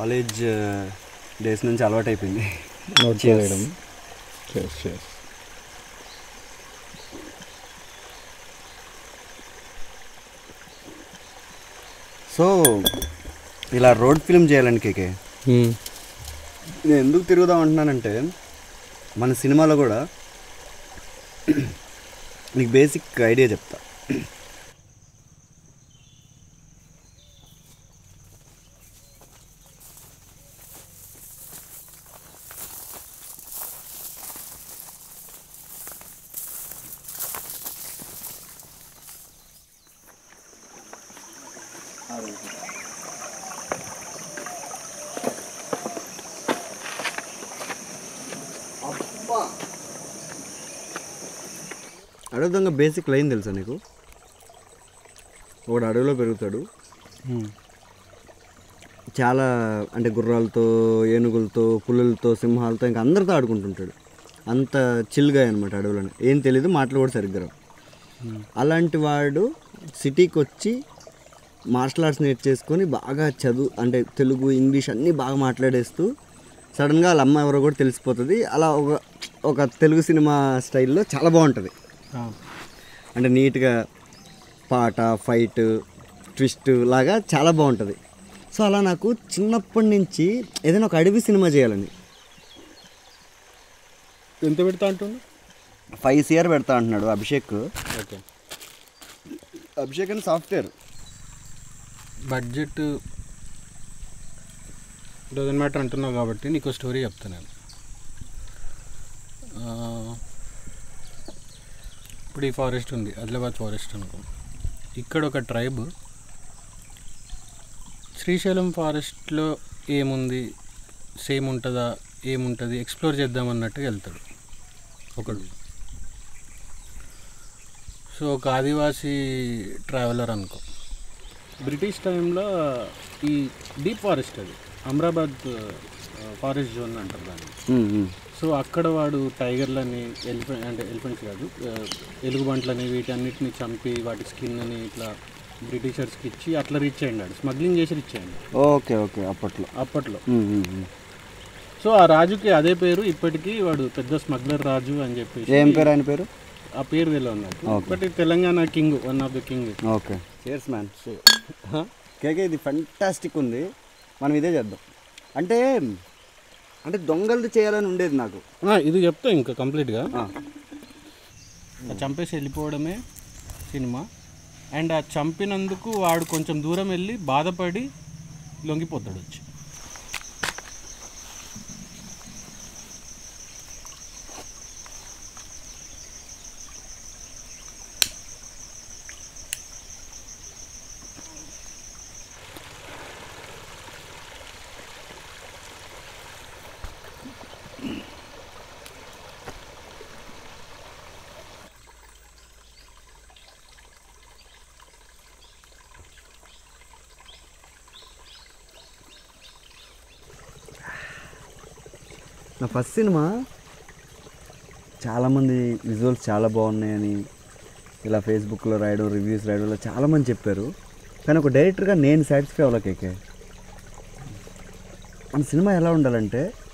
College days నుంచి అలవాటు అయిపోయింది నోట్ చేయడం చేస్ చేస్ సో ఇలా రోడ్ ఫిల్మ్ చేయాలని కేకే నేను ఎందుకు తిరుగుదాం అంటున్నానంటే మన సినిమాలో కూడా నీకు బేసిక్ ఐడియా చెప్తా అడుగుదంగా బేసిక్ లైన్ తెలుసా నీకు ఒకడు అడవిలో పెరుగుతాడు చాలా అంటే గుర్రాలతో ఏనుగులతో పులులతో సింహాలతో ఇంకా అందరితో ఆడుకుంటుంటాడు అంత చిల్గా అనమాట అడవులను ఏం తెలియదు మాటలు కూడా సరిగ్గా రావు అలాంటి వాడు సిటీకి వచ్చి మార్షల్ ఆర్ట్స్ నేర్చేసుకొని బాగా చదువు అంటే తెలుగు ఇంగ్లీష్ అన్నీ బాగా మాట్లాడేస్తూ సడన్గా వాళ్ళ అమ్మ ఎవరో కూడా తెలిసిపోతుంది అలా ఒక ఒక తెలుగు సినిమా స్టైల్లో చాలా బాగుంటుంది అంటే నీట్గా పాట ఫైట్ ట్విస్ట్ లాగా చాలా బాగుంటుంది సో అలా నాకు చిన్నప్పటి నుంచి ఏదైనా ఒక అడవి సినిమా చేయాలని ఎంత పెడతా అంటుండు ఫైవ్ ఇయర్ పెడతా అంటున్నాడు అభిషేక్ ఓకే అభిషేక్ అని సాఫ్ట్వేర్ బడ్జెట్ డజన్ మ్యాటర్ అంటున్నావు కాబట్టి నీకు స్టోరీ చెప్తాను నేను ఆ, ఇప్పుడు ఈ ఫారెస్ట్ ఉంది ఆదిలాబాద్ ఫారెస్ట్ అనుకో ఇక్కడ ఒక ట్రైబ్ శ్రీశైలం ఫారెస్ట్లో ఏముంది సేమ్ ఉంటుందా ఏముంటుంది ఎక్స్ప్లోర్ చేద్దామన్నట్టుగా వెళ్తాడు ఒకడు సో ఒక ఆదివాసీ ట్రావెలర్ అనుకో బ్రిటిష్ టైంలో ఈ డీప్ ఫారెస్ట్ అది అమరాబాద్ ఫారెస్ట్ జోన్ అంటారు దాన్ని సో అక్కడ వాడు టైగర్లని ఎలిఫెంట్ అంటే ఎలిఫెంట్స్ కాదు ఆ, ఎలుగుబంట్లని వీటన్నిటిని చంపి వాటి స్కిన్ అని ఇట్లా బ్రిటిషర్స్కి ఇచ్చి అట్లా రీచ్ అయ్యాడు స్మగ్లింగ్ చేసి రీచ్ అయ్యాడు ఓకే ఓకే అప్పట్లో అప్పట్లో ఉమ్, ఉమ్, ఉమ్. సో ఆ రాజుకి అదే పేరు ఇప్పటికీ వాడు పెద్ద స్మగ్లర్ రాజు అని చెప్పేసి ఏం పేరు ఆయన పేరు ఆ పేరు తెలియదు నాకు but Telangana king one of the king okay cheers man K K fantastic ఉంది మనం ఇదే చేద్దాం అంటే అంటే దొంగలది చేయాలని ఉండేది నాకు ఇది చెప్తా ఇంకా కంప్లీట్గా ఆ, ఆ చంపేసి వెళ్ళిపోవడమే సినిమా అండ్ ఆ చంపినందుకు వాడు కొంచెం దూరం వెళ్ళి బాధపడి లొంగిపోతాడు వచ్చి నా ఫస్ట్ సినిమా చాలామంది విజువల్స్ చాలా బాగున్నాయని ఇలా ఫేస్బుక్లో రాయడం రివ్యూస్ రాయడం ఇలా చాలామంది చెప్పారు కానీ ఒక డైరెక్టర్గా నేను సాటిస్ఫై అవ్వలే కేకే మన సినిమా ఎలా ఉండాలంటే